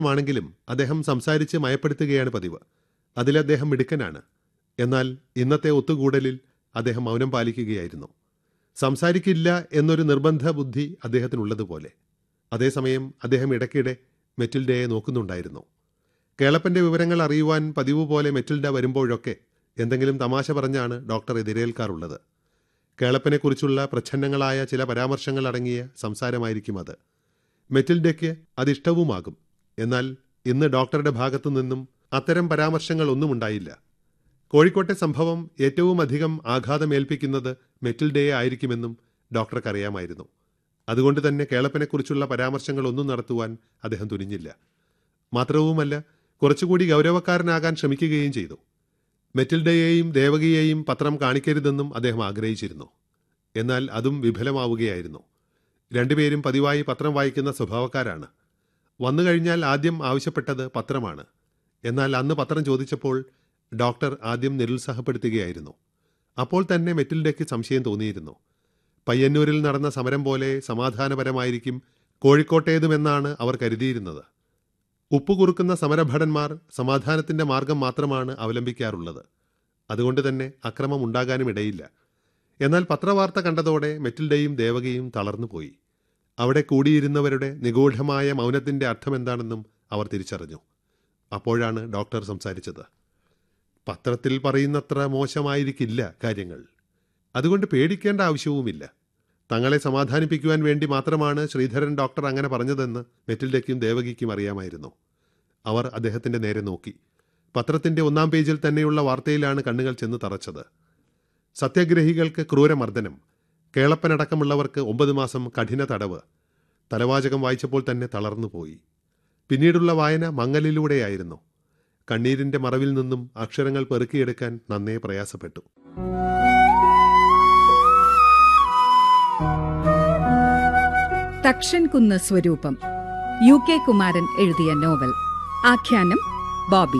ആണെങ്കിലും അദ്ദേഹം സംസാരിച്ച് മയപ്പെടുത്തുകയാണ് പതിവ് അതിൽ അദ്ദേഹം മിടുക്കനാണ് എന്നാൽ ഇന്നത്തെ ഒത്തുകൂടലിൽ അദ്ദേഹം മൗനം പാലിക്കുകയായിരുന്നു സംസാരിക്കില്ല എന്നൊരു നിർബന്ധ ബുദ്ധി അദ്ദേഹത്തിനുള്ളതുപോലെ അതേസമയം അദ്ദേഹം ഇടയ്ക്കിടെ മെറ്റിൽഡയെ നോക്കുന്നുണ്ടായിരുന്നു കേളപ്പന്റെ വിവരങ്ങൾ അറിയുവാൻ പതിവ് പോലെ മെറ്റിൽഡ വരുമ്പോഴൊക്കെ എന്തെങ്കിലും തമാശ പറഞ്ഞാണ് ഡോക്ടർ എതിരേൽക്കാറുള്ളത് കേളപ്പനെക്കുറിച്ചുള്ള പ്രച്ഛന്നങ്ങളായ ചില പരാമർശങ്ങൾ അടങ്ങിയ സംസാരമായിരിക്കും അത് മെറ്റിൽഡയ്ക്ക് അതിഷ്ടവുമാകും എന്നാൽ ഇന്ന് ഡോക്ടറുടെ ഭാഗത്തു നിന്നും അത്തരം പരാമർശങ്ങൾ ഒന്നും ഉണ്ടായില്ല കോഴിക്കോട്ടെ സംഭവം ഏറ്റവും അധികം ആഘാതമേൽപ്പിക്കുന്നത് മെറ്റിൽഡയെ ആയിരിക്കുമെന്നും ഡോക്ടർക്കറിയാമായിരുന്നു അതുകൊണ്ട് തന്നെ കേളപ്പനെക്കുറിച്ചുള്ള പരാമർശങ്ങളൊന്നും നടത്തുവാൻ അദ്ദേഹം തുനിഞ്ഞില്ല മാത്രവുമല്ല കുറച്ചുകൂടി ഗൗരവക്കാരനാകാൻ ശ്രമിക്കുകയും ചെയ്തു മെറ്റിൽഡയെയും ദേവകിയെയും പത്രം കാണിക്കരുതെന്നും അദ്ദേഹം ആഗ്രഹിച്ചിരുന്നു എന്നാൽ അതും വിഫലമാവുകയായിരുന്നു രണ്ടുപേരും പതിവായി പത്രം വായിക്കുന്ന സ്വഭാവക്കാരാണ് വന്നു കഴിഞ്ഞാൽ ആദ്യം ആവശ്യപ്പെട്ടത് പത്രമാണ് എന്നാൽ അന്ന് പത്രം ചോദിച്ചപ്പോൾ ഡോക്ടർ ആദ്യം നിരുത്സാഹപ്പെടുത്തുകയായിരുന്നു അപ്പോൾ തന്നെ മെറ്റിൽഡയ്ക്ക് സംശയം തോന്നിയിരുന്നു പയ്യന്നൂരിൽ നടന്ന സമരം പോലെ സമാധാനപരമായിരിക്കും കോഴിക്കോട്ടേതുമെന്നാണ് അവർ കരുതിയിരുന്നത് ഉപ്പുകുറുക്കുന്ന സമരഭടന്മാർ സമാധാനത്തിന്റെ മാർഗം മാത്രമാണ് അവലംബിക്കാറുള്ളത് അതുകൊണ്ട് തന്നെ അക്രമം ഉണ്ടാകാനും ഇടയില്ല എന്നാൽ പത്രവാർത്ത കണ്ടതോടെ മെറ്റിൽഡയും ദേവകിയും തളർന്നുപോയി അവിടെ കൂടിയിരുന്നവരുടെ നിഗൂഢമായ മൗനത്തിന്റെ അർത്ഥമെന്താണെന്നും അവർ തിരിച്ചറിഞ്ഞു അപ്പോഴാണ് ഡോക്ടർ സംസാരിച്ചത് പത്രത്തിൽ പറയുന്നത്ര മോശമായിരിക്കില്ല കാര്യങ്ങൾ അതുകൊണ്ട് പേടിക്കേണ്ട ആവശ്യവുമില്ല തങ്ങളെ സമാധാനിപ്പിക്കുവാൻ വേണ്ടി മാത്രമാണ് ശ്രീധരൻ ഡോക്ടർ അങ്ങനെ പറഞ്ഞതെന്ന് മെറ്റിൽഡയ്ക്കും ദേവകിക്കും അറിയാമായിരുന്നു അവർ അദ്ദേഹത്തിന്റെ നേരെ നോക്കി പത്രത്തിന്റെ ഒന്നാം പേജിൽ തന്നെയുള്ള വാർത്തയിലാണ് കണ്ണുകൾ ചെന്ന് തറച്ചത് സത്യാഗ്രഹികൾക്ക് ക്രൂരമർദ്ദനം കേളപ്പനടക്കമുള്ളവർക്ക് ഒമ്പത് മാസം കഠിന തടവ് തലവാചകം വായിച്ചപ്പോൾ തന്നെ തളർന്നുപോയി പിന്നീടുള്ള വായന മങ്ങലിലൂടെയായിരുന്നു കണ്ണീരിന്റെ മറവിൽ നിന്നും അക്ഷരങ്ങൾ പെറുക്കിയെടുക്കാൻ നന്നേ പ്രയാസപ്പെട്ടു തക്ഷൻ കുന്ന് സ്വരൂപം യു കെ കുമാരൻ എഴുതിയ നോവൽ ആഖ്യാനം ബോബി